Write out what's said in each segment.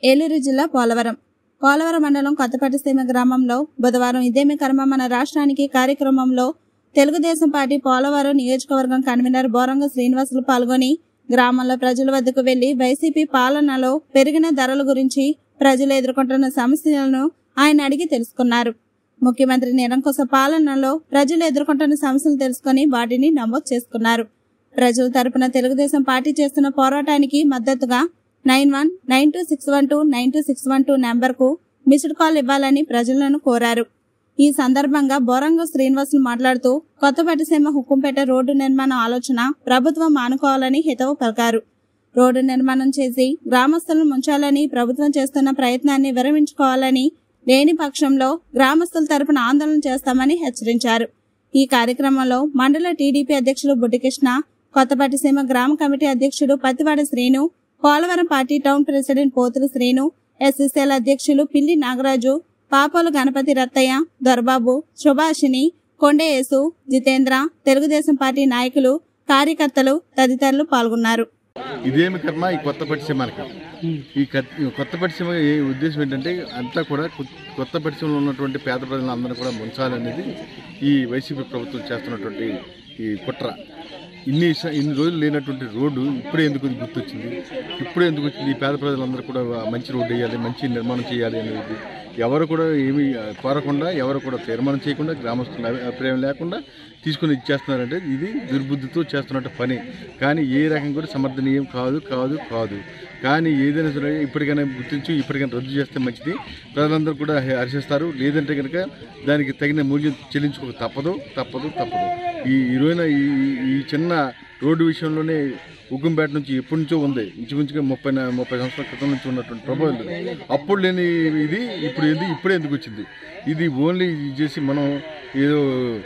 ఏలూరు జిల్లా పోలవరం పోలవరం మండలం కొత్తపట్టిసీమ గ్రామంలో బుధవారం ఇదేమి కర్మ మన రాష్ట్రానికి కార్యక్రమంలో తెలుగుదేశం పార్టీ పోలవరం నియోజకవర్గం కన్వీనర్ బోరంగ శ్రీనివాసులు పాల్గొని గ్రామంలో ప్రజల వద్దకు వెళ్లి వైసీపీ పాలనలో పెరిగిన ధరల గురించి ప్రజలు ఎదుర్కొంటున్న సమస్యలను ఆయన అడిగి తెలుసుకున్నారు ముఖ్యమంత్రి నిరంకుశ పాలనలో ప్రజలు ఎదుర్కొంటున్న సమస్యలు తెలుసుకుని వాటిని నమోదు చేసుకున్నారు ప్రజల తరపున తెలుగుదేశం పార్టీ చేస్తున్న పోరాటానికి మద్దతుగా nine one nine two six one two nine two six one two నెంబర్కు మిస్డ్ కాల్ ఇవ్వాలని ప్రజలను కోరారు ఈ సందర్భంగా బోరంగ శ్రీనివాసులు మాట్లాడుతూ కొత్తపట్టిసీమ హుకుంపేట రోడ్డు నిర్మాణ ఆలోచన ప్రభుత్వం మానుకోవాలని హితవు పలికారు రోడ్డు నిర్మాణం చేసి గ్రామస్తులను ముంచాలని ప్రభుత్వం చేస్తున్న ప్రయత్నాన్ని విరమించుకోవాలని లేని పక్షంలో గ్రామస్తుల తరపున ఆందోళన చేస్తామని హెచ్చరించారు ఈ కార్యక్రమంలో మండల టీడీపీ అధ్యక్షులు బుడ్డికృష్ణ కొత్తపట్టిసీమ గ్రామ కమిటీ అధ్యక్షుడు Pattivada Srinu Polavaram party town president Pothulu Srinu SSL అధ్యక్షులు పిల్లి నాగరాజు పాపోలు గణపతి రత్తయ్య దొరబాబు సుభాషిణి కొండేయేసు జితేంద్ర తెలుగుదేశం పార్టీ నాయకులు కార్యకర్తలు తదితరులు పాల్గొన్నారు ఇదేమి కర్మ ఈ కొత్త పట్టిసీమకి ఈ కత్- ఈ కొత్త పట్టిసీమ ఏ ఉద్దేశం ఏంటంటే అంతా కూడా కొ- కొత్త పట్టిసీమలో ఉన్నటువంటి పేద ప్రజలందరూ కూడా ముంచాలనేది ఈ వైసీపీ ప్రభుత్వం చేస్తున్నటువంటి ఈ కుట్ర ఇన్ని స- ఇన్ని రోజులు లేనటువంటి రోడ్డు ఇప్పుడే ఎందుకు ఇది గుర్తొచ్చింది ఇప్పుడే ఎందుకు వచ్చింది ఈ పేద ప్రజలందరూ కూడా మంచి రోడ్డు వేయాలి మంచి నిర్మాణం చేయాలి అనేది ఎవరు కూడా ఏమి కోరకుండా ఎవరు కూడా తీర్మానం చేయకుండా గ్రామస్తుల అభి- అభిప్రాయం లేకుండా తీసుకుని ఇచ్చేస్తున్నారంటే ఇది దుర్బుద్ధితో చేస్తున్నట్టు పని కానీ ఏ రకం కూడా సమర్థనీయం కాదు కాదు కాదు కానీ ఏదైనా సరే ఇప్పటికైనా గుర్తించి ఇప్పటికైనా రద్దు చేస్తే మంచిది ప్రజలందరూ కూడా హె- హర్షిస్తారు లేదంటే కనుక దానికి తగిన మూల్యం చెల్లించుకోక తప్పదు తప్పదు తప్పదు ఈ ఈరోజున ఈ ఈ చిన్న రోడ్డు విషయంలోనే ఉగ్గుంపేట నుంచి ఎప్పటి నుంచో ఉంది ఇంచుమించుగా ముప్పై నా- ముప్పై సంవత్సరాల క్రితం నుంచి ఉన్నటువంటి ప్రభావం ఇది. అప్పుడు లేని ఇది ఇప్పుడు ఎందుకు ఇప్పుడే ఎందుకు వచ్చింది ఇది ఓన్లీ ఇది చేసి మనం ఏదో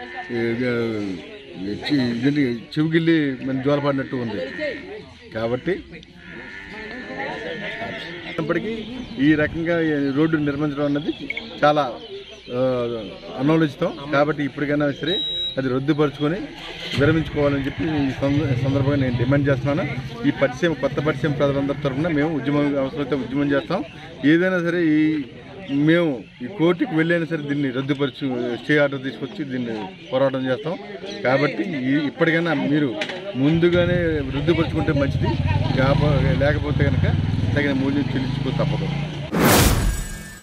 ఏ- ఏ- చి- ఇదేంటి చెవిగిల్లి మన జ్వాలపడినట్టు ఉంది కాబట్టి ఇప్పటికీ ఈ రకంగా ఈ రోడ్డు నిర్మించడం అన్నది చాలా ఆ, అనవలోచితం కాబట్టి ఇప్పటికైనా సరే అది రద్దుపరుచుకొని విరమించుకోవాలని చెప్పి ఈ సంద- సందర్భంగా నేను డిమాండ్ చేస్తున్నాను ఈ పరిచయం కొత్త పరిచయం ప్రజలందరి తరఫున మేము ఉద్యమం అవసరమైతే ఉద్యమం చేస్తాం ఏదైనా సరే ఈ మేము ఈ కోర్టుకి వెళ్ళైనా సరే దీన్ని రద్దుపరచు స్టే ఆర్డర్ తీసుకొచ్చి దీన్ని పోరాటం చేస్తాం కాబట్టి ఈ- ఇప్పటికైనా మీరు ముందుగానే రద్దుపరుచుకుంటే మంచిది కాప- లేకపోతే కనుక తగిన మూల్యం చెల్లించుకో తప్పదు